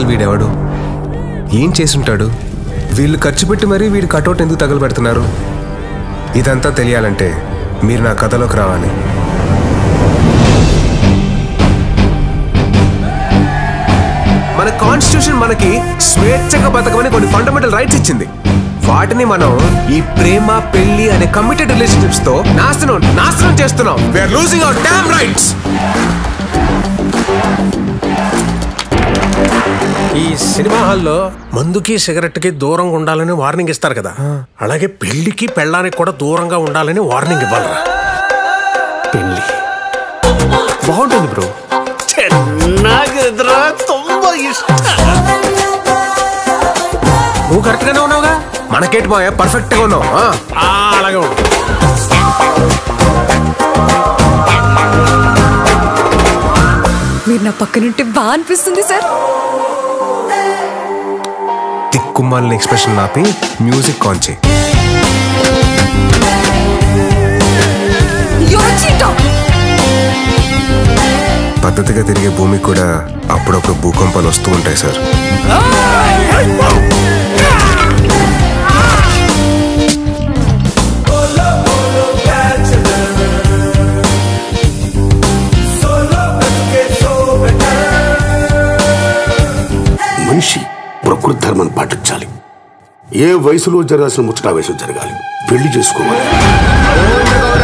వీడెవడు ఏం చేసుంటాడు వీళ్ళు ఖర్చు పెట్టి మరీ వీడి కటౌట్ ఎందుకు తగలబెడుతున్నారు ఇదంతా తెలియాలంటే మీరు నా కథలోకి రావాలి మన కాన్స్టిట్యూషన్ మనకి స్వేచ్ఛగా బతకమని కొన్ని ఫండమెంటల్ రైట్స్ ఇచ్చింది వాటిని మనం ఈ ప్రేమ పెళ్లి అనే కమిటెడ్ రిలేషన్షిప్స్ తో నాశనం నాశనం చేస్తున్నాం we're losing our damn rights ఈ సినిమా హాల్లో మందుకి సిగరెట్ కి దూరంగా ఉండాలని వార్నింగ్ ఇస్తారు కదా అలాగే పెళ్లికి పెళ్ళానికి కూడా దూరంగా ఉండాలని వార్నింగ్ ఇవ్వాలరా పెళ్లి బాగుంటుంది బ్రో ಚೆನ್ನಾಗಿದ್ರ ತುಂಬಾ ಇಷ್ಟ నువ్వు కరెక్ట్ గానే ఉన్నావుగా మనకేంటి మాయ పర్ఫెక్ట్ గా ఉన్నావు ఆ. ఆ, అలాగే ఉంటుంది మీరు నా పక్కనుంటే బాగా అనిపిస్తుంది సార్ తిక్కుమాలిన ఎక్స్ప్రెషన్ ఆపి మ్యూజిక్ ఆన్ చేయి You're a cheater. పద్ధతిగా తిరిగే భూమికి కూడా అప్పుడప్పుడు భూకంపాలు వస్తూ ఉంటాయి సార్ మనిషి ప్రకృతి ధర్మాన్ని పాటించాలి ఏ వయసులో జరగాల్సిన ముచ్చట ఆ వయసులో జరగాలి పెళ్లి చేసుకోవాలి